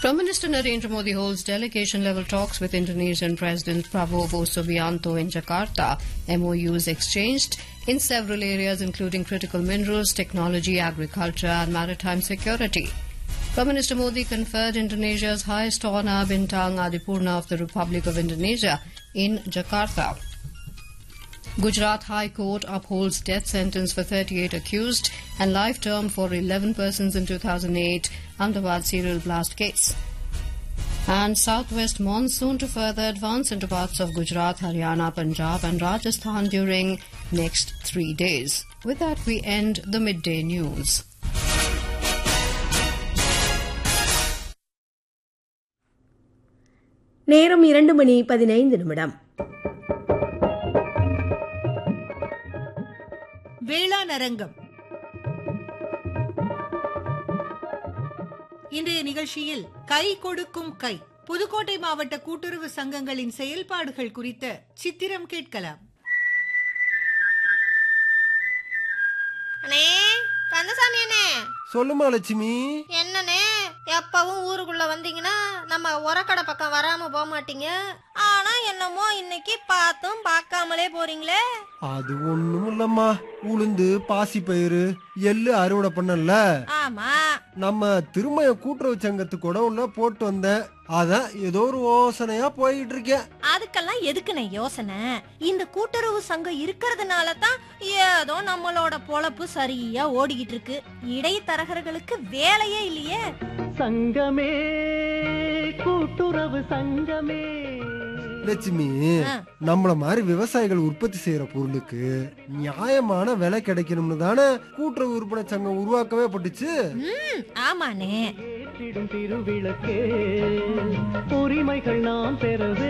Prime Minister Narendra Modi holds delegation-level talks with Indonesian President Prabowo Subianto in Jakarta. MOUs exchanged in several areas including critical minerals, technology, agriculture and maritime security. Prime Minister Modi conferred Indonesia's highest honour Bintang Adipurna of the Republic of Indonesia in Jakarta. Gujarat High Court upholds death sentence for 38 accused and life term for 11 persons in 2008 Ahmedabad serial blast case. And southwest monsoon to further advance into parts of Gujarat, Haryana, Punjab and Rajasthan during next three days. With that, we end the midday news. நேரம் இரண்டு மணி பதினைந்து நிமிடம் வேளாண் அரங்கம் இன்றைய நிகழ்ச்சியில் கை கொடுக்கும் கை புதுக்கோட்டை மாவட்ட கூட்டுறவு சங்கங்களின் செயல்பாடுகள் குறித்த சித்திரம் கேட்கலாம் அண்ணே கந்தசாமி அண்ணே சொல்லுமா லட்சுமி என்னண்ணே எப்பவும் ஊருக்குள்ள வந்தீங்கன்னா நம்ம உரக்கடை பக்கம் வராம போக மாட்டீங்க ஆனா என்னமோ இன்னைக்கு பார்த்தும் பார்க்காமலே போறீங்களே அது ஒண்ணும் இல்லம்மா உளுந்து பாசி பயிறு எள்ளு அறுவடை பண்ணல ஆமா நம்ம திருமய கூட்டுறவு சங்கத்து குடவுல போட்டு வந்தேன் அதான் ஏதோ ஒரு யோசனையா போயிட்டு இருக்கேன் அதுக்கெல்லாம் எதுக்குண்ணே யோசனை இந்த கூட்டுறவு சங்கம் இருக்கிறதுனால தான் ஏதோ நம்மளோட பொழப்பு சரியா ஓடிக்கிட்டு இருக்கு இடைத்தரகர்களுக்கு வேலையே இல்லையே சங்கமே கூட்டுறவு சங்கமே லட்சுமி ஆ. நம்மள மாதிரி விவசாயிகள் உற்பத்தி செய்யற பொருளுக்கு நியாயமான விலை கிடைக்கணும்னு தானே கூட்டுறவு விற்பனை சங்கம் உருவாக்கவே பட்டுச்சு ம் ஆமாண்ணே ஏற்றிடும் திருவிளக்கே உரிமைகள் நாம் பெறவே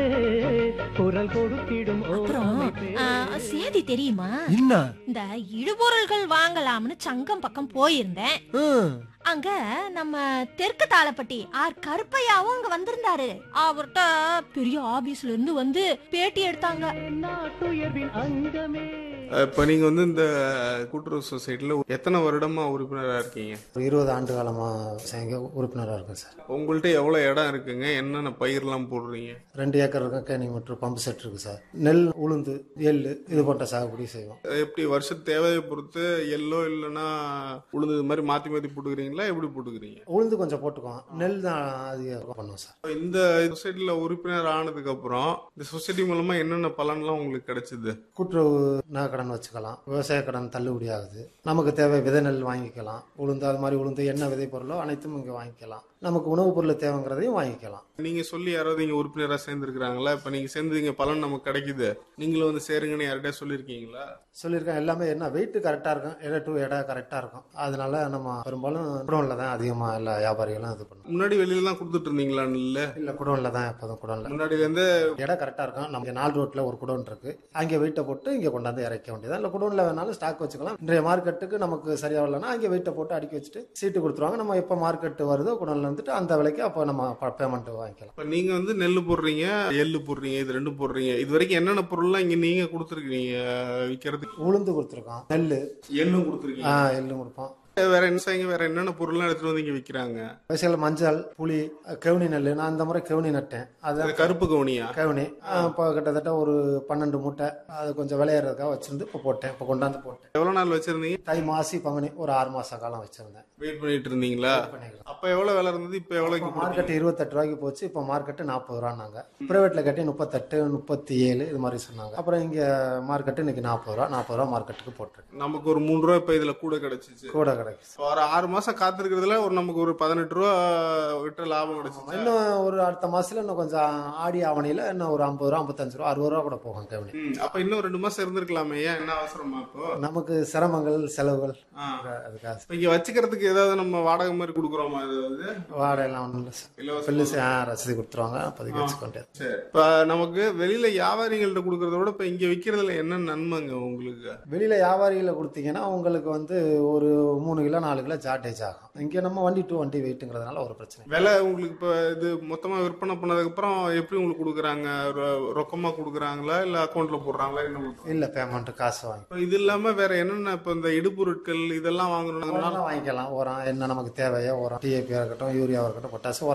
குரல் கொடுத்திடும் அப்புறம் ஓசனை ஆ, சேதி தெரியுமா என்ன இந்த இடுபொருள்கள் வாங்கலாம்னு சங்கம் பக்கம் போயிருந்தேன் ஹம், அங்க நம்ம தெற்கு தாளப்பட்டி ஆர் கருப்பையாவும் அங்க வந்திருந்தாரு அவர்கிட்ட பெரிய ஆபீஸ்ல இருந்து வந்து பேட்டி எடுத்தாங்க நாட்டுயர்வின் அங்கமே இப்போ நீங்க வந்து இந்த கூட்டுறவு சொசைட்டில எத்தனை வருடமா உறுப்பினரா இருக்கீங்க ஒரு இருபது ஆண்டு காலமாக சங்க உறுப்பினராக இருக்கேன் சார் உங்கள்ட்ட எவ்வளவு இடம் இருக்குங்க என்னென்ன பயிர்லாம் போடுறீங்க ரெண்டு ஏக்கர் இருக்கும் கேணி மற்றும் பம்பு செட் இருக்கு சார் நெல் உளுந்து எள்ளு இது போன்ற சாகுபடி செய்வோம் எப்படி வருஷ தேவையை பொறுத்து எல்லோ இல்லைன்னா உளுந்து இது மாதிரி மாத்தி மாத்தி போட்டுக்கிறீங்களா எப்படி போட்டுக்கிறீங்க உளுந்து கொஞ்சம் போட்டுக்குவோம் நெல் தான் அதிகம் பண்ணுவோம் சார் இந்த சொசைட்டில உறுப்பினர் ஆனதுக்கு அப்புறம் இந்த சொசைட்டி மூலமா என்னென்ன பலன்லாம் உங்களுக்கு கிடைச்சது கூட்டுறவு நகை கடன் வச்சுக்கலாம் விவசாய கடன் தள்ளுபடி ஆகுது நமக்கு தேவை விதை நெல் வாங்கிக்கலாம் உளுந்து அது மாதிரி உளுந்து என்ன விதை பொருளோ அனைத்தும் இங்கே வாங்கிக்கலாம் நமக்கு உணவுப் பொருள் தேவைங்கிறதையும் வாங்கிக்கலாம் நீங்க சொல்லி யாராவது இங்க உறுப்பினரா சேர்ந்துருக்காங்களா இப்ப நீங்க சேர்ந்தீங்க பலன் நமக்கு கிடைக்குது நீங்களும் வந்து சேருங்கன்னு யார்கிட்டயா சொல்லியிருக்கீங்களா சொல்லியிருக்கேன் எல்லாமே என்ன வெயிட் கரெக்டாக இருக்கும் எடை டு எடை கரெக்டாக இருக்கும் அதனால நம்ம பெரும்பாலும் குடோனில் தான் அதிகமாக எல்லா வியாபாரிகளும் இது பண்ணுவோம் முன்னாடி வெளியில தான் கொடுத்துட்டு இருந்தீங்களா இல்ல இல்லை குடோனில் தான் எப்போதும் குடோனில் முன்னாடில இருந்து இடம் கரெக்டாக இருக்கும் நம்ம நாலு ரோட்டில் ஒரு குடோன் இருக்கு அங்கே வெயிட்டை போட்டு இங்கே கொண்டாந்து இறக்க வேண்டியது இல்லை குடோனில் வேணாலும் ஸ்டாக் வச்சுக்கலாம் இன்றைய மார்க்கெட்டுக்கு நமக்கு சரியா இல்லைன்னா அங்கே வெயிட்டை போட்டு அடுக்கி வச்சுட்டு சீட்டு கொடுத்துருவாங்க நம்ம எப்போ மார்க்கெட் வருதோ குடோனில் வந்துட்டு அந்த விலைக்கு அப்போ நம்ம பேமெண்ட் வாங்கிக்கலாம் இப்ப நீங்க வந்து நெல்லு போடுறீங்க எள்ளு போடுறீங்க இது ரெண்டும் போடுறீங்க இது வரைக்கும் என்னென்ன பொருள்லாம் இங்க நீங்க கொடுத்துருக்கீங்க விற்கிறதுக்கு உளுந்து கொடுத்துருக்கோம் நெல் எள்ளும் கொடுத்துருக்கீங்க எள்ளும் கொடுப்போம் வேற என்ன செய்யுங்க வேற என்னென்ன பொருள்லாம் எடுத்துட்டு வந்து இங்க விற்கிறாங்க விவசாயிகள் மஞ்சள் புளி கவுனி நெல் நான் அந்த முறை கவுனி நட்டேன் அது அது கருப்பு கவுனியா கவுனி இப்போ கிட்டத்தட்ட ஒரு பன்னெண்டு மூட்டை அது கொஞ்சம் விளையாடுறதுக்காக வச்சிருந்து இப்போ போட்டேன் இப்போ கொண்டாந்து போட்டேன் எவ்வளவு நாள் வச்சிருந்தீங்க தை மாசி பங்குனி ஒரு ஆறு மாச காலம் வச்சிருந்தேன் வெயிட் பண்ணிட்டு இருந்தீங்களா பண்ணிக்கலாம் அப்ப எவ்வளவு விலை இருந்தது இப்ப எவ்வளவுக்கு மார்க்கெட் போட்டீங்க? இருபத்தெட்டு ரூபாய்க்கு போச்சு இப்போ மார்க்கெட்டு நாற்பது ரூபான்னாங்க பிரைவேட்ல கட்டி முப்பத்தெட்டு முப்பத்தி ஏழு இது மாதிரி சொன்னாங்க அப்புறம் இங்க மார்க்கெட்டு இன்னைக்கு நாற்பது ரூபா நாற்பது ரூபா மார்க்கெட்டுக்கு போட்டிருக்கு நமக்கு ஒரு மூணு ரூபா இப்ப இதுல கூட கிடைச்சிச்சு கூட கிடைக்குது ஒரு ஆறு மாசம் காத்திருக்கிறதுல ஒரு நமக்கு ஒரு பதினெட்டு ரூபா விட்டு லாபம் கிடைச்சிச்சு இன்னும் ஒரு அடுத்த மாசத்துல இன்னும் கொஞ்சம் ஆடி ஆவணியில இன்னும் ஒரு ஐம்பது ரூபா ஐம்பத்தஞ்சு ரூபா அறுபது ரூபா கூட போகும் கவுனி ம், அப்ப இன்னும் ரெண்டு மாசம் இருந்திருக்கலாமே ஏன் என்ன அவசரமா இப்போ நமக்கு சிரமங்கள் செலவுகள் ஆ. அதுக்காக இப்ப இங்க வச்சுக்கிறதுக்கு ஏதாவது நம்ம வாடகை மாதிரி கொடுக்குறோமா ஏதாவது வாடகைலாம் ஒன்றும் இல்லை சார் இலவசமா? பில்லு ஆ, ரசீது கொடுத்துருவாங்க அப்போதைக்கு வச்சுக்கொண்டே சரி இப்ப நமக்கு வெளியில வியாபாரிகள்ட்ட கொடுக்கறத விட இப்ப இங்க விக்கிறதுல என்ன நன்மைங்க உங்களுக்கு வெளியில வியாபாரிகளை கொடுத்தீங்கன்னா உங்களுக்கு வந்து ஒரு மூணு கிலோ நாலு கிலோ சார்டேஜ் ஆகும் இங்கே நம்ம வண்டி டூ வண்டி வெயிட்டுங்கிறதுனால ஒரு பிரச்சனை இல்லை. விலை உங்களுக்கு இப்ப இது மொத்தமா விற்பனை பண்ணதுக்கு அப்புறம் எப்படி உங்களுக்கு கொடுக்குறாங்க ரொ- ரொக்கமா கொடுக்குறாங்களா இல்ல அக்கௌண்ட்ல போடுறாங்களா என்ன கொடுக்குறாங்க? இல்ல பேமெண்ட் காசு வாங்கி இப்ப இது இல்லாம வேற என்னென்ன இப்ப இந்த இடுபொருட்கள் இதெல்லாம் வாங்கணும்னா உரம் வாங்கிக்கலாம் உரம் என்ன நமக்கு தேவையோ உரம் டிஏபியாக இருக்கட்டும் யூரியாவாக இருக்கட்டும் பொட்டாசு